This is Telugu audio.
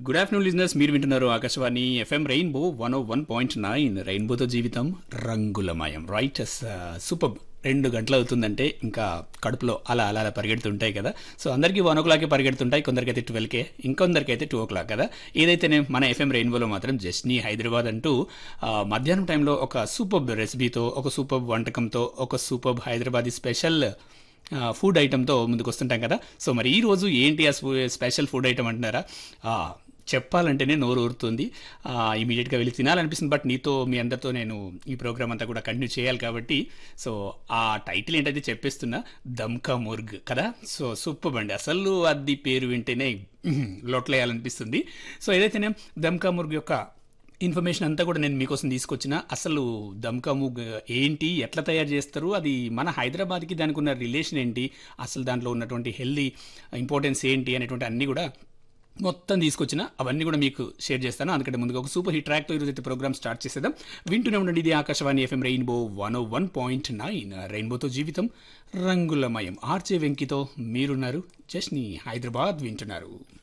గుడ్ ఆఫ్టర్నూన్ లిజనర్స్ మీరు వింటున్నారు Akashvani FM Rainbow one O one point nine రెయిన్బోతో జీవితం రంగులమయం రైట్ సూపర్ రెండు గంటలు అవుతుందంటే ఇంకా కడుపులో అలా అలా అలా పరిగెడుతుంటాయి కదా సో అందరికీ వన్ ఓ క్లాకే పరిగెడుతుంటాయి కొందరికైతే ట్వెల్వ్కే ఇంకొందరికైతే టూ ఓ క్లాక్ కదా ఏదైతేనే మన ఎఫ్ఎం రెయిన్బోలో మాత్రం జస్నీ హైదరాబాద్ అంటూ ఆ, మధ్యాహ్నం టైంలో ఒక సూపర్ రెసిపీతో ఒక సూపర్ వంటకంతో ఒక సూపర్ హైదరాబాదీ స్పెషల్ ఆ, ఫుడ్ ఐటెంతో ముందుకు వస్తుంటాం కదా సో మరి ఈ రోజు ఏంటి ఆ స్పు- స్పెషల్ ఫుడ్ ఐటెం అంటున్నారా ఆ, చెప్పాలంటేనే నోరు ఊరుతుంది ఆ, ఇమీడియట్గా వెళ్ళి తినాలనిపిస్తుంది బట్ నీతో మీ అందరితో నేను ఈ ప్రోగ్రామ్ అంతా కూడా కంటిన్యూ చేయాలి కాబట్టి సో ఆ టైటిల్ ఏంటైతే చెప్పేస్తున్నా దమ్కా ముర్గ్ కదా సో సూపర్ అండి అసలు అది పేరు వింటేనే లోట్లేయాలనిపిస్తుంది సో ఏదైతేనే దమ్కా ముర్గ్ యొక్క ఇన్ఫర్మేషన్ అంతా కూడా నేను మీకోసం తీసుకొచ్చిన అసలు దమ్కము ఏంటి ఎట్లా తయారు చేస్తారు అది మన హైదరాబాద్కి దానికి ఉన్న రిలేషన్ ఏంటి అసలు దాంట్లో ఉన్నటువంటి హెల్దీ ఇంపార్టెన్స్ ఏంటి అనేటువంటి అన్నీ కూడా మొత్తం తీసుకొచ్చిన అవన్నీ కూడా మీకు షేర్ చేస్తాను అందుకంటే ముందుగా ఒక సూపర్ హిట్ ట్రాక్తో ఈరోజు అయితే ప్రోగ్రామ్ స్టార్ట్ చేసేద్దాం వింటూనే ఉండండి ఇది Akashvani FM Rainbow one O one point nine రెయిన్బోతో జీవితం రంగులమయం ఆర్జే వెంకితో మీరున్నారు జస్ని హైదరాబాద్ వింటున్నారు